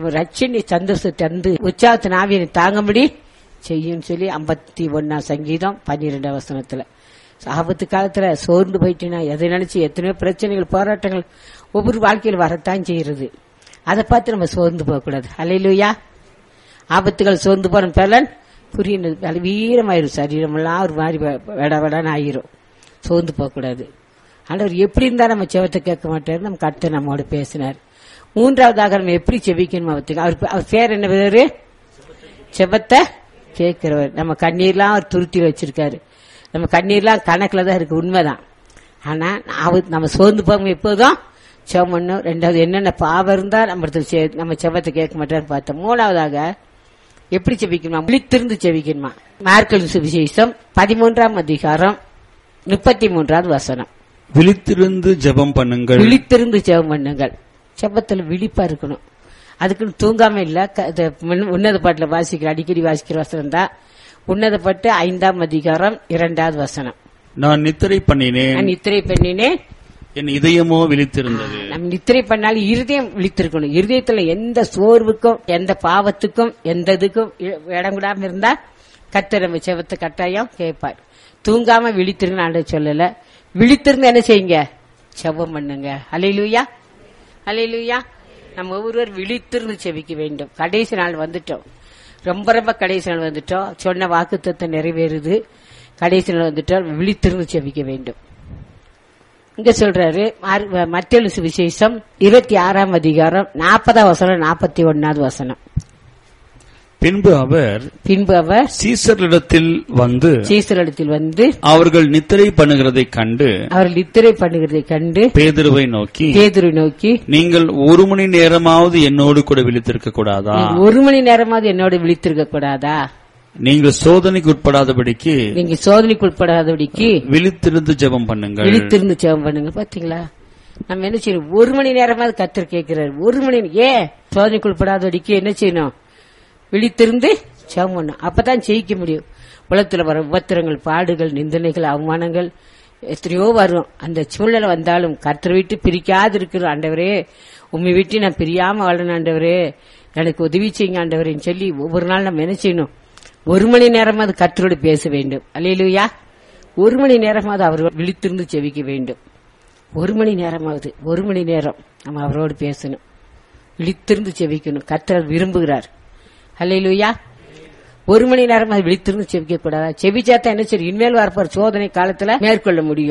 ரட்சணி சந்தோஷத்தை தந்து உற்சாகத்தின் ஆவியனை தாங்கும்படி செய்யும் சொல்லி ஐம்பத்தி ஒன்னாம் சங்கீதம் பன்னிரெண்டாம் வசனத்துல ஆபத்து காலத்துல சோர்ந்து போயிட்டுனா எதை நினைச்சு எத்தனையோ பிரச்சனைகள் போராட்டங்கள் ஒவ்வொரு வாழ்க்கையில் வரத்தான் செய்யறது அதை பார்த்து நம்ம சோர்ந்து போகக்கூடாது அலையிலுயா ஆபத்துகள் சோர்ந்து போன பலன் புரியுது வீரமாயிரும் சரீரமெல்லாம் ஒரு மாதிரி வெட வெடன்னு ஆயிரும் சோர்ந்து போகக்கூடாது ஆண்டவர் எப்படி இருந்தா நம்ம செவத்தை கேட்க மாட்டாரு நம்ம கட்ட நம்மோட பேசினார் மூன்றாவதாக நம்ம எப்படி செவிக்கணும் அவத்துக்கு அவர் அவர் பேர் என்ன பேரு செவத்தை கேட்கிறவர் நம்ம கண்ணீர்லாம் அவர் துருத்தியில் வச்சிருக்காரு நம்ம கண்ணீர்லாம் கணக்குல தான் இருக்கு உண்மைதான் ஆனா அவ- நம்ம சோர்ந்து போகாம எப்போதும் செவம் பண்ணும் ரெண்டாவது என்னென்ன பாவம் இருந்தா நம்ம இடத்துல செ- நம்ம செவத்தை கேட்க மாட்டான்னு பார்த்தோம் மூணாவதாக எப்படி செவிக்கணுமா விழித்திருந்து செவிக்கணுமா மார்க்கல் சுவிசேஷம் பதிமூன்றாம் அதிகாரம் முப்பத்தி மூன்றாவது வசனம் விழித்திருந்து ஜெபம் பண்ணுங்கள் விழித்திருந்து ஜெபம் பண்ணுங்கள் செபத்துல விழிப்பா இருக்கணும் அதுக்குன்னு தூங்காம இல்ல க- இது முன்ன- உன்னத பாட்டுல வாசிக்கிற அடிக்கடி வாசிக்கிற வசனம் தான் உன்னத பாட்டு ஐந்தாம் அதிகாரம் இரண்டாவது வசனம் நான் நித்திரை பண்ணினேன் நான் நித்திரை பண்ணினே என் இதயமோ விழித்திருந்தது நம்ம நித்திரை பண்ணாலும் இருதயம் விழித்திருக்கணும் இருதயத்துல எந்த சோர்வுக்கும் எந்த பாவத்துக்கும் எந்த இதுக்கும் இ- இடம் விடாம இருந்தா கர்த்தர் நம்ம செவத்தை கட்டாயம் கேட்பார் தூங்காம விழித்திருங்க ஆண்டவர் சொல்லல விழித்திருந்து என்ன செய்யுங்க செவம் பண்ணுங்க அலையிலுயா அலையிலுயா நம்ம ஒவ்வொருவர் விழித்திருந்து செவிக்க வேண்டும் கடைசி நாள் வந்துட்டோம் ரொம்ப ரொம்ப கடைசி நாள் வந்துட்டோம் சொன்ன வாக்குத்தத்தை நிறைவேறுது கடைசி நாள் வந்துட்டோம் விழித்திருந்து செவிக்க வேண்டும் இங்க சொல்றாரு மத்திய சுவிசேஷம் இருபத்தி ஆறாம் அதிகாரம் நாற்பதாம் வசனம் நாற்பத்தி ஒன்னாவது வசனம் பின்பு அவர் பின்பு அவர் சீசரிடத்தில் வந்து சீசரிடத்தில் வந்து அவர்கள் நித்திரை பண்ணுகிறதைக் கண்டு அவர் நித்திரை பண்ணுகிறதை கண்டு பேதுருவை நோக்கி பேதுரு நோக்கி நீங்கள் ஒரு மணி நேரமாவது என்னோடு கூட விழித்திருக்க கூடாதா "நீங்க ஒரு மணி நேரமாவது என்னோட விழித்திருக்க கூடாதா நீங்கள் சோதனைக்கு உட்படாதபடிக்கு நீங்க சோதனைக்கு உட்படாதபடிக்கு விழித்திருந்து ஜெபம் பண்ணுங்கள் விழித்திருந்து ஜெபம் பண்ணுங்க பாத்தீங்களா நம்ம என்ன செய்யணும் ஒரு மணி நேரமாவது கத்தர் கேட்கிறாரு ஒரு மணி ஏன் சோதனைக்கு உட்படாதபடிக்கு என்ன செய்யணும் விழித்திருந்து ஜெபம் பண்ணும் அப்பதான் ஜெயிக்க முடியும் உலகத்துல வர உபத்திரங்கள் பாடுகள் நிந்தனைகள் அவமானங்கள் எத்தனையோ வரும் அந்த சூழ்நிலை வந்தாலும் கர்த்தரை விட்டு பிரிக்காது இருக்கிற ஆண்டவரே உண்மை விட்டு நான் பிரியாம வாழணும் ஆண்டவரே எனக்கு உதவி செய்யுங்க ஆண்டவரேன்னு சொல்லி ஒவ்வொரு நாள் நம்ம என்ன செய்யணும் ஒரு மணி நேரமாவது கர்த்தரோடு பேச வேண்டும் அல்லையிலுயா ஒரு மணி நேரமாவது அவர் விழித்திருந்து செவிக்க வேண்டும் ஒரு மணி நேரமாவது ஒரு மணி நேரம் நம்ம அவரோடு பேசணும் விழித்திருந்து செவிக்கணும் கர்த்தர் விரும்புகிறார் அல்லையிலுயா ஒரு மணி நேரமாவது விழித்திருந்து செவிக்க கூடாதா செவிச்சாத்தான் என்ன சரி இனிமேல் வரப்போற சோதனை காலத்துல மேற்கொள்ள முடியும்